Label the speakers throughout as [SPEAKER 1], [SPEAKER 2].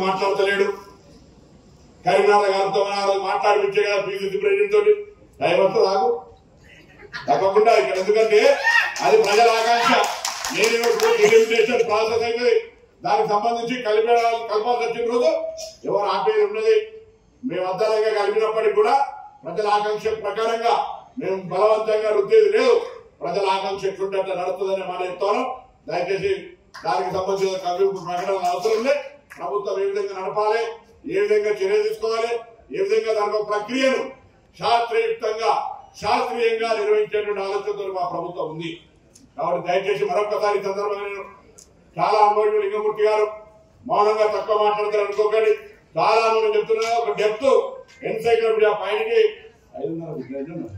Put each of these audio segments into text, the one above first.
[SPEAKER 1] మాట్లాడతలేడు కరీంనగర్ గారితో మన ఆ రోజు మాట్లాడిపించే కదా పీసీసీ ప్రెసిడెంట్ తోటి టైం వస్తుంది ఆగు తప్పకుండా ఇక్కడ ఎందుకంటే అది ప్రజల ఆకాంక్ష నేను డిలిమిటేషన్ ప్రాసెస్ అయింది దానికి సంబంధించి కలిపే కలపాల్సి వచ్చిన రోజు ఎవరు ఆపేది ఉన్నది మేము అద్దాలంగా కలిపినప్పటికీ కూడా ప్రజల ఆకాంక్ష ప్రకారంగా మేము బలవంతంగా రుద్దేది లేదు ప్రజల ఆకాంక్ష ఎట్లుంటే అట్లా నడుస్తుందని మాట చెప్తాను దయచేసి దానికి సంబంధించిన కవింపు ప్రకటన అవసరం లేదు ప్రభుత్వం ఏ విధంగా నడపాలి ఏ విధంగా చర్య తీసుకోవాలి ఏ విధంగా దాని ఒక ప్రక్రియను శాస్త్రయుక్తంగా శాస్త్రీయంగా నిర్వహించేటువంటి ఆలోచనతో మా ప్రభుత్వం ఉంది కాబట్టి దయచేసి మరొకసారి ఈ సందర్భంగా నేను చాలా అనుభవం లింగమూర్తి గారు మౌనంగా తక్కువ మాట్లాడతారు అనుకోకండి చాలా మంది చెప్తున్నారు ఒక డెప్త్ ఎన్సైక్లోపీడియా పైనకి ఐదున్నర విగ్రహాలు ఉన్నాయి.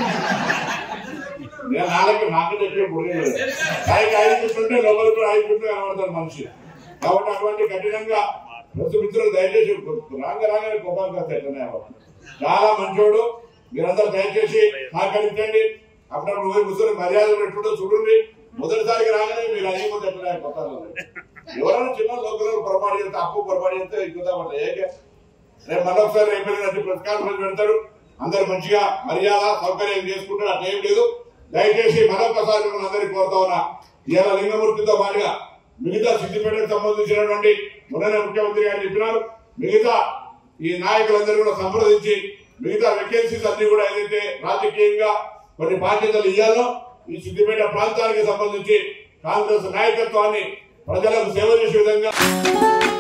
[SPEAKER 1] నేను నాలుగు నాకంటే ఎక్కువ పొడిగలేదు పైకి ఐదు చుట్టుంటే లోపల కూడా ఐదు చుట్టూ కనబడతారు మనిషి కాబట్టి అటువంటి కఠినంగా ప్రతి మిత్రులు దయచేసి రాంగ రాగానే కోపాలు కాస్త ఎట్లనే అవ్వాలి. చాలా మంచోడు మీరందరూ దయచేసి సహకరించండి అప్పుడప్పుడు పోయి కూర్చొని మర్యాదలు పెట్టుకుంటూ చూడండి మొదటిసారికి రాగానే మీరు అయిపోతే ఎట్లా కొత్త ఎవరైనా చిన్న లోకల్ పొరపాటు చేస్తే అప్పు పొరపాటు చేస్తే ఎక్కుదామంట ఏకే రేపు మరొకసారి రేపు వెళ్ళినట్టు ప్రెస్ కాన్ఫరెన్స్ పెడతాడు అందరు మంచిగా మర్యాద సౌకర్యం చేసుకుంటారు అట్లా ఏం లేదు దయచేసి మరొకసారి మిమ్మల్ని అందరికీ కోరుతా ఉన్నా ఇవాళ లింగమూర్తితో పాటుగా మిగతా సిద్దిపేటకు సంబంధించినటువంటి మొన్ననే ముఖ్యమంత్రి గారు చెప్పినారు మిగతా ఈ నాయకులందరూ కూడా సంప్రదించి మిగతా వేకెన్సీస్ అన్ని కూడా ఏదైతే రాజకీయంగా కొన్ని బాధ్యతలు ఇవ్వాలో ఈ సిద్దిపేట ప్రాంతానికి సంబంధించి కాంగ్రెస్ నాయకత్వాన్ని ప్రజలకు సేవ చేసే విధంగా